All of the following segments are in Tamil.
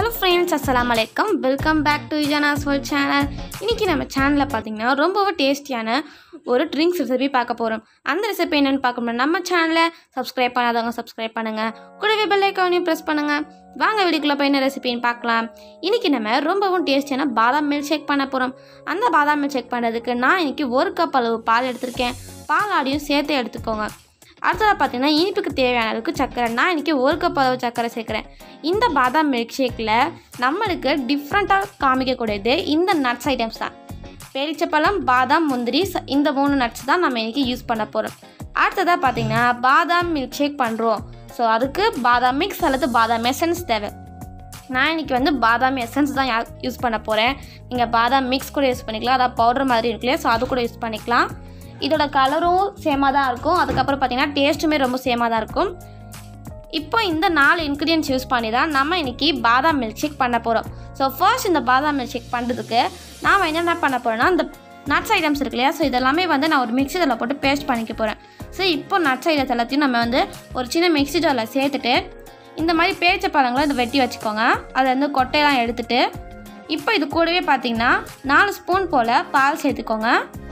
ஹலோ ஃப்ரெண்ட்ஸ் அஸ்ஸலாமு அலைக்கம் welcome back to Ijana's world channel இன்றைக்கி நம்ம சேனலில் பார்த்தீங்கன்னா ரொம்பவே டேஸ்டியான ஒரு ட்ரிங்க்ஸ் ரெசிபி பார்க்க போகிறோம் அந்த ரெசிபி என்னென்னு பார்க்கணும் நம்ம சேனலை சப்ஸ்கிரைப் பண்ணாதவங்க சப்ஸ்கிரைப் பண்ணுங்கள் கூடவே பெல் ஐக்கானையும் ப்ரெஸ் பண்ணுங்கள் வாங்க வீடியோக்குள்ளே போய் என்ன ரெசிபின்னு பார்க்கலாம் இன்றைக்கி நம்ம ரொம்பவும் டேஸ்டியான பாதாம் மில்க் ஷேக் பண்ண போகிறோம் அந்த பாதாம் மில்க் ஷேக் பண்ணுறதுக்கு நான் இன்றைக்கி ஒரு கப் அளவு பால் எடுத்திருக்கேன் பால் ஆடியும் சேர்த்து எடுத்துக்கோங்க அடுத்ததாக பார்த்தீங்கன்னா இனிப்புக்கு தேவையான அளவுக்கு சர்க்கரை நான் இன்றைக்கி ஒரு கப் அளவு சர்க்கரை சேர்க்குறேன் இந்த பாதாம் மில்க் ஷேக்கில் நம்மளுக்கு டிஃப்ரெண்ட்டாக காமிக்கக்கூடியது இந்த நட்ஸ் ஐட்டம்ஸ் தான் பேரிச்சப்பழம் பாதாம் முந்திரி ச- இந்த மூணு நட்ஸ் தான் நம்ம இன்றைக்கி யூஸ் பண்ண போகிறோம் அடுத்ததாக பார்த்தீங்கன்னா பாதாம் மில்க் ஷேக் பண்ணுறோம் ஸோ அதுக்கு பாதாம் மிக்ஸ் அல்லது பாதாம் எசன்ஸ் தேவை நான் இன்றைக்கி வந்து பாதாம் எசன்ஸ் தான் யூஸ் பண்ண போகிறேன் நீங்கள் பாதாம் மிக்ஸ் கூட யூஸ் பண்ணிக்கலாம் அதாவது பவுடர் மாதிரி இருக்குல்லையா ஸோ அது கூட யூஸ் பண்ணிக்கலாம் இதோட கலரும் சேமாக தான் இருக்கும் அதுக்கப்புறம் பார்த்தீங்கன்னா டேஸ்ட்டுமே ரொம்ப சேமாக தான் இருக்கும் இப்போ இந்த நாலு இன்க்ரீடியன்ஸ் யூஸ் பண்ணி தான் நம்ம இன்றைக்கி பாதாம் மில்க் ஷேக் பண்ண போகிறோம் ஸோ ஃபர்ஸ்ட் இந்த பாதாம் மில்க் ஷேக் பண்ணுறதுக்கு நாம் என்னென்ன பண்ண போகிறோன்னா இந்த நட்ஸ் ஐட்டம்ஸ் இருக்கு இல்லையா ஸோ இதெல்லாமே வந்து நான் ஒரு மிக்ஸி ஜாரில் போட்டு பேஸ்ட் பண்ணிக்க போகிறேன் ஸோ இப்போ நட்ஸ் ஐட்டம்ஸ் எல்லாத்தையும் நம்ம வந்து ஒரு சின்ன மிக்ஸி ஜாரில் சேர்த்துட்டு இந்த மாதிரி பேரிச்ச பழங்களை இதை வெட்டி வச்சுக்கோங்க அதை வந்து கொட்டையெல்லாம் எடுத்துட்டு இப்போ இது கூடவே பார்த்தீங்கன்னா நாலு ஸ்பூன் போல் பால் சேர்த்துக்கோங்க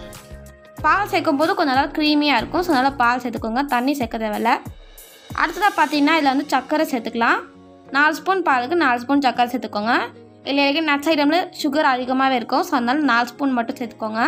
பால் சேர்க்கும் போது கொஞ்சம் நல்லா க்ரீமியாக இருக்கும் ஸோ நல்லா பால் சேர்த்துக்கோங்க தண்ணி சேர்க்க தேவையில்ல அடுத்ததாக பார்த்தீங்கன்னா இதில் வந்து சர்க்கரை சேர்த்துக்கலாம் நாலு ஸ்பூன் பாலுக்கு நாலு ஸ்பூன் சர்க்கரை சேர்த்துக்கோங்க இல்லை எனக்கு நட்ஸ் ஐட்டமில் சுகர் அதிகமாகவே இருக்கும் ஸோ அதனால நாலு ஸ்பூன் மட்டும் சேர்த்துக்கோங்க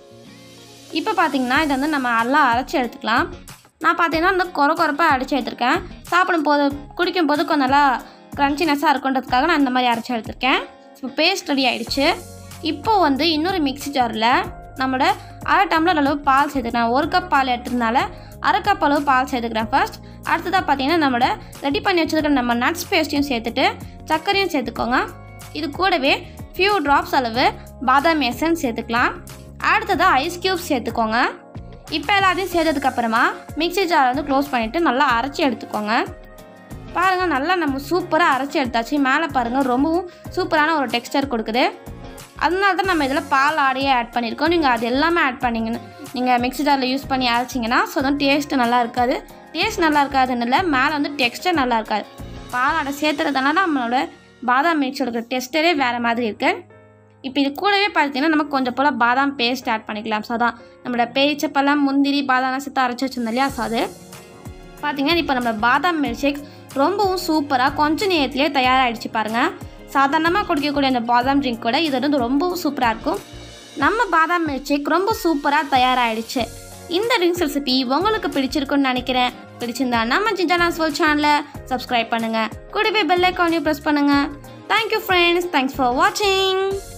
இப்போ பார்த்தீங்கன்னா இதை வந்து நம்ம நல்லா அரைச்சி எடுத்துக்கலாம் நான் பார்த்தீங்கன்னா இந்த குறை குறைப்பாக அடித்து எடுத்திருக்கேன் சாப்பிடும் போது குடிக்கும் போது கொஞ்சம் நல்லா க்ரன்ச்சினஸ்ஸாக இருக்குன்றதுக்காக நான் இந்த மாதிரி அரைச்சி எடுத்திருக்கேன் இப்போ பேஸ்ட் ரெடி ஆயிடுச்சு இப்போ வந்து இன்னொரு மிக்ஸி ஜாரில் நம்மளோட அரை டம்ளர் அளவு பால் சேர்த்துக்கிறேன் ஒரு கப் பால் எடுத்ததுனால அரை கப் அளவு பால் சேர்த்துக்கிறேன் ஃபர்ஸ்ட் அடுத்ததாக பார்த்தீங்கன்னா நம்மளோட ரெடி பண்ணி வச்சுருக்கிற நம்ம நட்ஸ் பேஸ்ட்டையும் சேர்த்துட்டு சர்க்கரையும் சேர்த்துக்கோங்க இது கூடவே ஃபியூ ட்ராப்ஸ் அளவு பாதாம் எசன்ஸ் சேர்த்துக்கலாம் அடுத்ததாக ஐஸ் க்யூப்ஸ் சேர்த்துக்கோங்க இப்போ எல்லாத்தையும் சேர்த்ததுக்கப்புறமா மிக்ஸி ஜாரை வந்து க்ளோஸ் பண்ணிவிட்டு நல்லா அரைச்சி எடுத்துக்கோங்க பாருங்கள் நல்லா நம்ம சூப்பராக அரைச்சி எடுத்தாச்சு மேலே பாருங்கள் ரொம்பவும் சூப்பரான ஒரு டெக்ஸ்டர் கொடுக்குது அதனால தான் நம்ம இதில் பால் ஆடையே ஆட் பண்ணியிருக்கோம் நீங்கள் அது எல்லாமே ஆட் பண்ணிங்கன்னு நீங்கள் மிக்ஸி ஜாரில் யூஸ் பண்ணி அரைச்சிங்கன்னா ஸோ தான் டேஸ்ட்டு நல்லா இருக்காது டேஸ்ட் நல்லா இருக்காதுன்னு இல்லை மேலே வந்து டெக்ஸ்டர் நல்லா இருக்காது பால் ஆடை சேர்த்துறதுனால நம்மளோட பாதாம் மிக்ஸோட டெஸ்டரே வேறு மாதிரி இருக்குது இப்போ இது கூடவே பார்த்தீங்கன்னா நம்ம கொஞ்சம் போல் பாதாம் பேஸ்ட் ஆட் பண்ணிக்கலாம் ஸோ அதான் நம்மளோட பேரிச்சப்பழம் முந்திரி பாதாம் சேர்த்து அரைச்சி வச்சிருந்தோம் இல்லையா ஸோ அது பார்த்தீங்கன்னா இப்போ நம்ம பாதாம் மில்க் ஷேக் ரொம்பவும் சூப்பராக கொஞ்சம் நேரத்துலேயே தயாராகிடுச்சு பாருங்கள் சாதாரணமாக குடிக்கக்கூடிய அந்த பாதாம் ட்ரிங்க் கூட இது வந்து ரொம்பவும் சூப்பராக இருக்கும் நம்ம பாதாம் மில்க் ஷேக் ரொம்ப சூப்பராக தயாராகிடுச்சு இந்த ட்ரிங்க்ஸ் ரெசிபி உங்களுக்கு பிடிச்சிருக்குன்னு நினைக்கிறேன் பிடிச்சிருந்தா நம்ம ஜிஞ்சானா சோல் சேனலை சப்ஸ்கிரைப் பண்ணுங்கள் கூடவே பெல் ஐக்கானையும் ப்ரெஸ் பண்ணுங்கள் தேங்க்யூ ஃப்ரெண்ட்ஸ் தேங்க்ஸ் ஃபார் வாட்சிங்